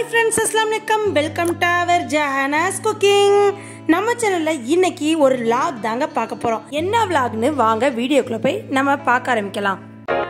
friends அஸ்லாம் வலைக்கம் welcome to our Jahanas cooking நம்ம சேனல்ல இன்னைக்கு ஒரு vlog தாங்க பார்க்க போறோம் என்ன vlogனு வாங்க வீடியோக்குள்ள போய் நம்ம பார்க்க ஆரம்பிக்கலாம்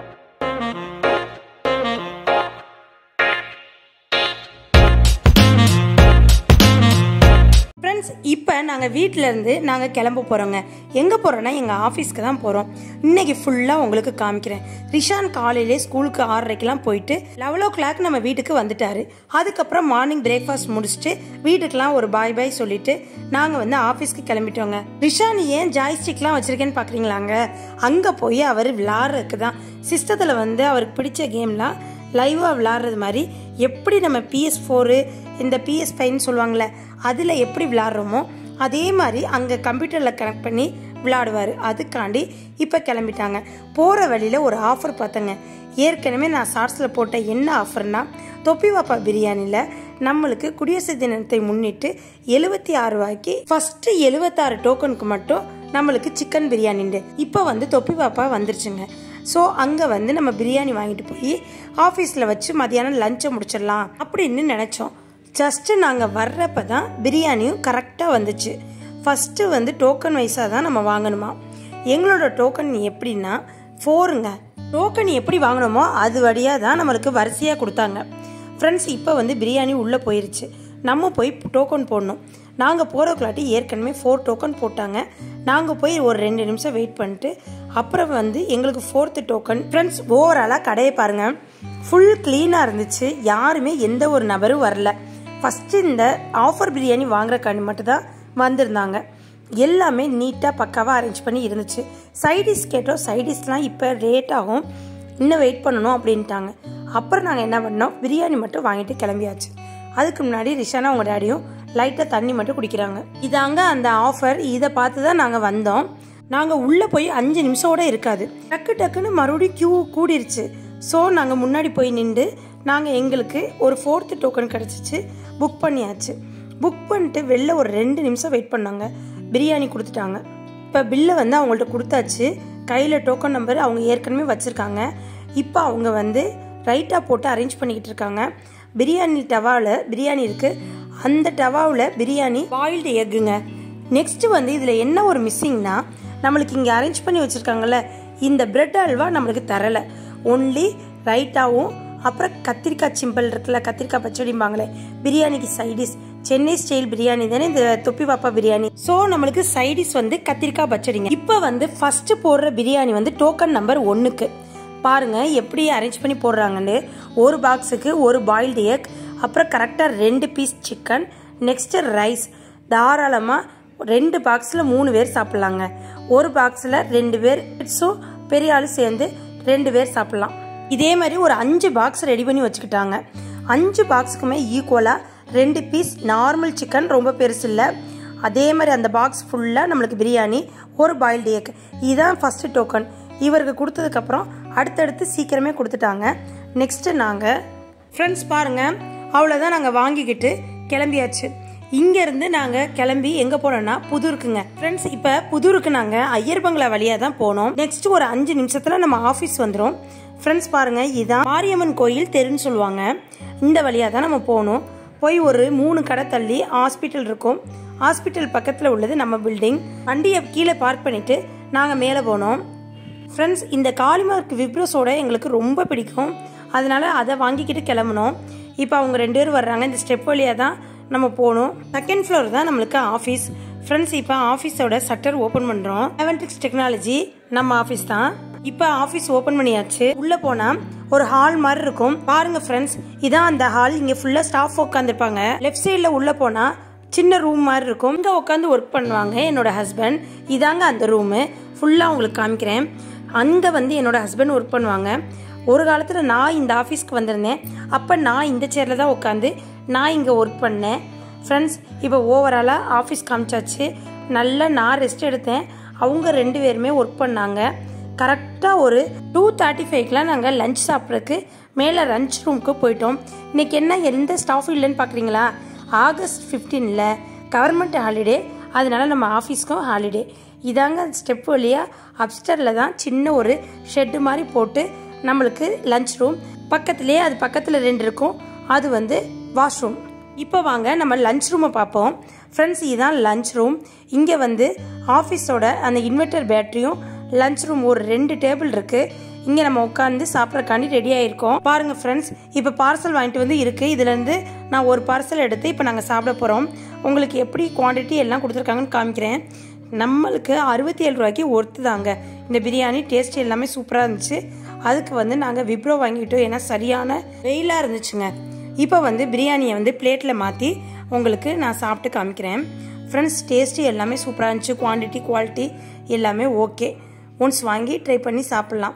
ஃப்ரெண்ட்ஸ் இப்போ நாங்கள் வீட்டிலேருந்து நாங்கள் கிளம்ப போகிறோங்க எங்கே போகிறோன்னா எங்கள் ஆஃபீஸ்க்கு தான் போகிறோம் இன்னைக்கு ஃபுல்லாக உங்களுக்கு காமிக்கிறேன் ரிஷான் காலையிலே ஸ்கூலுக்கு ஆறரைக்கெலாம் போயிட்டு லெவல் ஓ கிளாக் நம்ம வீட்டுக்கு வந்துட்டாரு அதுக்கப்புறம் மார்னிங் பிரேக்ஃபாஸ்ட் முடிச்சுட்டு வீட்டுக்கெலாம் ஒரு பாய் பாய் சொல்லிட்டு நாங்கள் வந்து ஆஃபீஸ்க்கு கிளம்பிட்டோங்க ரிஷான் ஏன் ஜாய்ஸ்டிக்லாம் வச்சுருக்கேன்னு பார்க்குறீங்களாங்க அங்கே போய் அவர் விளாட்றதுக்கு தான் சிஸ்டத்தில் வந்து அவருக்கு பிடிச்ச கேம்லாம் லைவாக விளாட்றது மாதிரி எப்படி நம்ம பிஎஸ் ஃபோரு இந்த பிஎஸ் ஃபைன்னு சொல்லுவாங்கள்ல அதில் எப்படி விளாட்றோமோ அதே மாதிரி அங்கே கம்ப்யூட்டரில் கனெக்ட் பண்ணி விளாடுவார் அதுக்காண்டி இப்போ கிளம்பிட்டாங்க போகிற வழியில் ஒரு ஆஃபர் பார்த்தேங்க ஏற்கனவே நான் ஷார்ட்ஸில் போட்ட என்ன ஆஃபர்னா தொப்பி வாப்பா பிரியாணியில் நம்மளுக்கு குடியரசு தினத்தை முன்னிட்டு எழுபத்தி ஆறு ரூபாய்க்கு ஃபஸ்ட்டு எழுபத்தாறு டோக்கனுக்கு மட்டும் நம்மளுக்கு சிக்கன் பிரியாணிண்டு இப்போ வந்து தொப்பி பாப்பா வந்துருச்சுங்க ஸோ அங்கே வந்து நம்ம பிரியாணி வாங்கிட்டு போய் ஆஃபீஸில் வச்சு மதியானம் லஞ்சை முடிச்சிடலாம் அப்படின்னு நினச்சோம் ஜஸ்ட்டு நாங்கள் வர்றப்ப தான் பிரியாணியும் கரெக்டாக வந்துச்சு ஃபஸ்ட்டு வந்து டோக்கன் வைஸாக தான் நம்ம வாங்கணுமா எங்களோட டோக்கன் எப்படின்னா ஃபோருங்க டோக்கன் எப்படி வாங்கினோமோ அது வழியாக தான் நம்மளுக்கு வரிசையாக கொடுத்தாங்க ஃப்ரெண்ட்ஸ் இப்போ வந்து பிரியாணி உள்ளே போயிருச்சு நம்ம போய் டோக்கன் போடணும் நாங்கள் போகிறக்குள்ளாட்டி ஏற்கனவே ஃபோர் டோக்கன் போட்டாங்க நாங்கள் போய் ஒரு ரெண்டு நிமிஷம் வெயிட் பண்ணிட்டு அப்புறம் வந்து எங்களுக்கு ஃபோர்த்து டோக்கன் ஃப்ரெண்ட்ஸ் ஓவராலாக கடையை பாருங்கள் ஃபுல் க்ளீனாக இருந்துச்சு யாருமே எந்த ஒரு நபரும் வரல ஃபஸ்ட்டு இந்த ஆஃபர் பிரியாணி வாங்குறக்காண்டி மட்டும்தான் வந்திருந்தாங்க எல்லாமே நீட்டாக பக்காவாக அரேஞ்ச் பண்ணி இருந்துச்சு சைடிஷ் கேட்டோம் சைடிஷ்லாம் இப்போ ரேட் ஆகும் இன்னும் வெயிட் பண்ணணும் அப்படின்ட்டாங்க அப்புறம் நாங்கள் என்ன பண்ணோம் பிரியாணி மட்டும் வாங்கிட்டு கிளம்பியாச்சு அதுக்கு முன்னாடி ரிஷானா அவங்க டேடியும் லைட்டாக தண்ணி மட்டும் குடிக்கிறாங்க இதாங்க அந்த ஆஃபர் இதை பார்த்து தான் நாங்கள் வந்தோம் நாங்கள் உள்ளே போய் அஞ்சு நிமிஷோட இருக்காது டக்கு டக்குன்னு மறுபடியும் கியூ கூடிருச்சு ஸோ நாங்கள் முன்னாடி போய் நின்று நாங்கள் எங்களுக்கு ஒரு ஃபோர்த்து டோக்கன் கிடச்சிச்சு புக் பண்ணியாச்சு புக் பண்ணிட்டு வெளில ஒரு ரெண்டு நிமிஷம் வெயிட் பண்ணாங்க பிரியாணி கொடுத்துட்டாங்க இப்போ பில்லை வந்து அவங்கள்ட்ட கொடுத்தாச்சு கையில் டோக்கன் நம்பர் அவங்க ஏற்கனவே வச்சுருக்காங்க இப்போ அவங்க வந்து ரைட்டாக போட்டு அரேஞ்ச் பண்ணிக்கிட்டு இருக்காங்க பிரியாணி டவாவில் பிரியாணி இருக்குது அந்த டவாவில் பிரியாணி பாயில்டு எக்குங்க நெக்ஸ்ட் வந்து இதில் என்ன ஒரு மிஸ்ஸிங்னா நம்மளுக்கு இங்கே அரேஞ்ச் பண்ணி வச்சுருக்காங்கல்ல இந்த பிரெட் அல்வா நம்மளுக்கு தரலை ஒன்லி ரைட்டாவும் அப்புறம் கத்திரிக்காய் சிம்பிள் இருக்குல்ல கத்திரிக்காய் பச்சடிம்பாங்களே பிரியாணிக்கு சைடிஷ் சென்னை ஸ்டைல் பிரியாணி தானே இந்த தொப்பி பாப்பா பிரியாணி ஸோ நம்மளுக்கு சைடிஷ் வந்து கத்திரிக்காய் பச்சடிங்க இப்போ வந்து ஃபர்ஸ்ட் போடுற பிரியாணி வந்து டோக்கன் நம்பர் ஒன்றுக்கு பாருங்க எப்படி அரேஞ்ச் பண்ணி போடுறாங்கன்னு ஒரு பாக்ஸுக்கு ஒரு பாயில்டு எக் அப்புறம் கரெக்டாக ரெண்டு பீஸ் சிக்கன் நெக்ஸ்ட்டு ரைஸ் தாராளமாக ரெண்டு பாக்ஸில் மூணு பேர் சாப்பிட்லாங்க ஒரு பாக்ஸில் ரெண்டு பேர் ஸோ பெரிய ஆள் சேர்ந்து ரெண்டு பேர் சாப்பிட்லாம் இதே மாதிரி ஒரு அஞ்சு பாக்ஸ் ரெடி பண்ணி வச்சுக்கிட்டாங்க அஞ்சு பாக்ஸுக்குமே ஈக்குவலாக ரெண்டு பீஸ் நார்மல் சிக்கன் ரொம்ப பெருசு இல்லை அதே மாதிரி அந்த பாக்ஸ் ஃபுல்லாக நம்மளுக்கு பிரியாணி ஒரு பாயில்டு எக் இதுதான் ஃபஸ்ட்டு டோக்கன் இவருக்கு கொடுத்ததுக்கப்புறம் அடுத்தடுத்து சீக்கிரமே கொடுத்துட்டாங்க நெக்ஸ்ட்டு நாங்கள் ஃப்ரெண்ட்ஸ் பாருங்கள் அவ்வளோதான் நாங்கள் வாங்கிக்கிட்டு கிளம்பியாச்சு இங்கேருந்து நாங்கள் கிளம்பி எங்கே போனோம்னா புதூருக்குங்க ஃப்ரெண்ட்ஸ் இப்போ புதூருக்கு நாங்கள் ஐயர் பங்களா வழியாக தான் போனோம் நெக்ஸ்ட் ஒரு அஞ்சு நிமிஷத்தில் நம்ம ஆஃபீஸ் வந்துடும் ஃப்ரெண்ட்ஸ் பாருங்கள் இதான் மாரியம்மன் கோயில் தெருன்னு சொல்லுவாங்க இந்த வழியாக தான் நம்ம போகணும் போய் ஒரு மூணு கடை தள்ளி ஹாஸ்பிட்டல் இருக்கும் ஹாஸ்பிட்டல் பக்கத்தில் உள்ளது நம்ம பில்டிங் வண்டியை கீழே பார்க் பண்ணிவிட்டு நாங்கள் மேலே போனோம் ஃப்ரெண்ட்ஸ் இந்த காளிமார்க் விப்ரோஸோட எங்களுக்கு ரொம்ப பிடிக்கும் அதனால அதை வாங்கிக்கிட்டு கிளம்புனோம் இப்போ அவங்க ரெண்டு பேரும் வர்றாங்க இந்த ஸ்டெப் வழியாக தான் நம்ம போகணும் செகண்ட் ஃப்ளோர் தான் நம்மளுக்கு ஆஃபீஸ் ஃப்ரெண்ட்ஸ் இப்போ ஆஃபீஸோட சட்டர் ஓப்பன் பண்ணுறோம் செவன்டிக்ஸ் டெக்னாலஜி நம்ம ஆஃபீஸ் தான் இப்போ ஆஃபீஸ் ஓப்பன் பண்ணியாச்சு உள்ளே போனால் ஒரு ஹால் மாதிரி இருக்கும் பாருங்க ஃப்ரெண்ட்ஸ் இதான் அந்த ஹால் இங்கே ஃபுல்லாக ஸ்டாஃப் உட்காந்துருப்பாங்க லெஃப்ட் சைடில் உள்ளே போனால் சின்ன ரூம் மாதிரி இருக்கும் இங்கே உட்காந்து ஒர்க் பண்ணுவாங்க என்னோட ஹஸ்பண்ட் இதாங்க அந்த ரூமு ஃபுல்லாக உங்களுக்கு காமிக்கிறேன் அங்கே வந்து என்னோட ஹஸ்பண்ட் ஒர்க் பண்ணுவாங்க ஒரு காலத்தில் நான் இந்த ஆஃபீஸ்க்கு வந்திருந்தேன் அப்போ நான் இந்த சேரில் தான் உட்காந்து நான் இங்கே ஒர்க் பண்ணேன் ஃப்ரெண்ட்ஸ் இப்போ ஓவராலாக ஆஃபீஸ் காமிச்சாச்சு நல்லா நான் ரெஸ்ட் எடுத்தேன் அவங்க ரெண்டு பேருமே ஒர்க் பண்ணாங்க கரெக்டாக ஒரு டூ தேர்ட்டி ஃபைவ்க்கெலாம் நாங்கள் லஞ்ச் சாப்பிட்றதுக்கு மேலே லஞ்ச் ரூமுக்கு போயிட்டோம் இன்றைக்கி என்ன எந்த ஸ்டாஃப் இல்லைன்னு பார்க்குறீங்களா ஆகஸ்ட் ஃபிஃப்டீனில் கவர்மெண்ட் ஹாலிடே அதனால நம்ம ஆஃபீஸ்க்கும் ஹாலிடே இதாங்க ஸ்டெப் வழியாக அப்ஸ்டரில் தான் சின்ன ஒரு ஷெட்டு மாதிரி போட்டு நம்மளுக்கு லஞ்ச் ரூம் பக்கத்துலேயே அது பக்கத்தில் ரெண்டு இருக்கும் அது வந்து வாஷ்ரூம் இப்போ வாங்க நம்ம லஞ்ச் ரூமை பார்ப்போம் ஃப்ரெண்ட்ஸ் இதுதான் லஞ்ச் ரூம் இங்கே வந்து ஆஃபீஸோட அந்த இன்வெர்டர் பேட்டரியும் லஞ்ச் ரூம் ஒரு ரெண்டு டேபிள் இருக்குது இங்கே நம்ம உட்காந்து சாப்பிட்றக்காண்டி ரெடி ஆயிருக்கோம் பாருங்க ஃப்ரெண்ட்ஸ் இப்போ பார்சல் வாங்கிட்டு வந்து இருக்குது இதுலேருந்து நான் ஒரு பார்சல் எடுத்து இப்போ நாங்கள் சாப்பிட போகிறோம் உங்களுக்கு எப்படி குவாண்டிட்டி எல்லாம் கொடுத்துருக்காங்கன்னு காமிக்கிறேன் நம்மளுக்கு அறுபத்தி ஏழு ரூபாய்க்கு ஒர்த்து தாங்க இந்த பிரியாணி டேஸ்ட் எல்லாமே சூப்பராக இருந்துச்சு அதுக்கு வந்து நாங்கள் விப்ரோ வாங்கிட்டோம் ஏன்னா சரியான வெயிலாக இருந்துச்சுங்க இப்போ வந்து பிரியாணியை வந்து பிளேட்டில் மாற்றி உங்களுக்கு நான் சாப்பிட்டு காமிக்கிறேன் ஃப்ரெண்ட்ஸ் டேஸ்ட்டு எல்லாமே சூப்பராக இருந்துச்சு குவான்டிட்டி குவாலிட்டி எல்லாமே ஓகே ஒன்ஸ் வாங்கி ட்ரை பண்ணி சாப்பிட்லாம்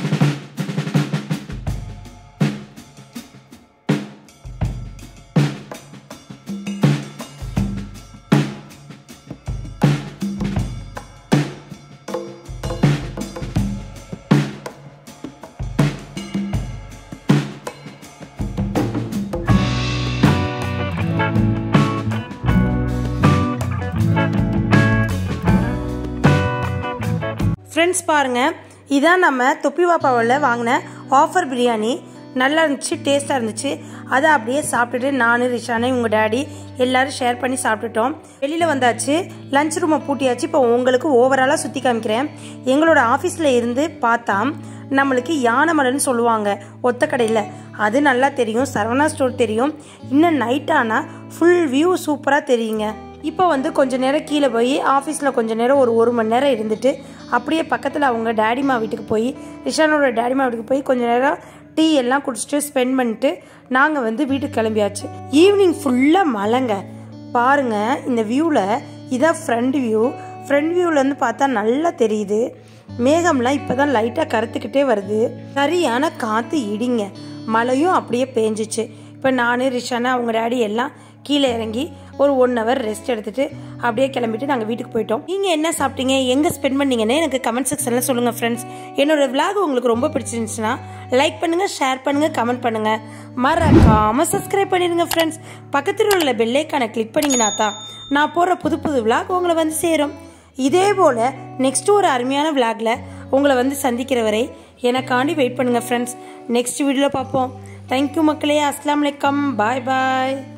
ஃப்ரெண்ட்ஸ் பாருங்கள் இதான் நம்ம தொப்பி வாப்பாவில் வாங்கின ஆஃபர் பிரியாணி நல்லா இருந்துச்சு டேஸ்ட்டாக இருந்துச்சு அதை அப்படியே சாப்பிட்டுட்டு நான் ரிஷானே உங்கள் டேடி எல்லாரும் ஷேர் பண்ணி சாப்பிட்டுட்டோம் வெளியில் வந்தாச்சு லஞ்ச் ரூமை பூட்டியாச்சு இப்போ உங்களுக்கு ஓவராலாக சுற்றி காமிக்கிறேன் எங்களோட ஆஃபீஸில் இருந்து பார்த்தா நம்மளுக்கு யானைமலைன்னு சொல்லுவாங்க ஒத்த கடையில் அது நல்லா தெரியும் சரவணா ஸ்டோர் தெரியும் இன்னும் நைட் ஆனால் ஃபுல் வியூ சூப்பராக தெரியுங்க இப்போ வந்து கொஞ்ச நேரம் கீழே போய் ஆஃபீஸில் கொஞ்ச நேரம் ஒரு ஒரு மணி நேரம் இருந்துட்டு அப்படியே பக்கத்தில் அவங்க டேடிமா வீட்டுக்கு போய் ரிஷானோட டேடிமா வீட்டுக்கு போய் கொஞ்ச நேரம் டீ எல்லாம் குடிச்சிட்டு ஸ்பெண்ட் பண்ணிட்டு நாங்கள் வந்து வீட்டுக்கு கிளம்பியாச்சு ஈவினிங் ஃபுல்லாக மழைங்க பாருங்க இந்த வியூவில் இதான் ஃப்ரண்ட் வியூ ஃப்ரண்ட் வியூலேருந்து பார்த்தா நல்லா தெரியுது மேகம்லாம் இப்போ தான் லைட்டாக கருத்துக்கிட்டே வருது சரியான காற்று இடிங்க மழையும் அப்படியே பேஞ்சிச்சு இப்போ நான் ரிஷானா அவங்க டேடி எல்லாம் கீழே இறங்கி ஒரு ஒன் ஹவர் ரெஸ்ட் எடுத்துட்டு அப்படியே கிளம்பிட்டு நாங்கள் வீட்டுக்கு போயிட்டோம் நீங்கள் என்ன சாப்பிட்டீங்க எங்கே ஸ்பெண்ட் பண்ணீங்கன்னு எனக்கு கமெண்ட் செக்ஷனில் சொல்லுங்கள் ஃப்ரெண்ட்ஸ் என்னோட விளாக் உங்களுக்கு ரொம்ப பிடிச்சிருந்துச்சுன்னா லைக் பண்ணுங்கள் ஷேர் பண்ணுங்கள் கமெண்ட் பண்ணுங்கள் மறக்காமல் சப்ஸ்கிரைப் பண்ணிடுங்க ஃப்ரெண்ட்ஸ் பக்கத்தில் உள்ள பெல்லைக்கான கிளிக் பண்ணிங்கன்னா தான் நான் போடுற புது புது விளாக் உங்களை வந்து சேரும் இதே போல் நெக்ஸ்ட் ஒரு அருமையான விளாக்ல உங்களை வந்து சந்திக்கிற வரை எனக்காண்டி வெயிட் பண்ணுங்கள் ஃப்ரெண்ட்ஸ் நெக்ஸ்ட் வீடியோவில் பார்ப்போம் தேங்க்யூ மக்களே அஸ்லாம் வலைக்கம் பாய் பாய்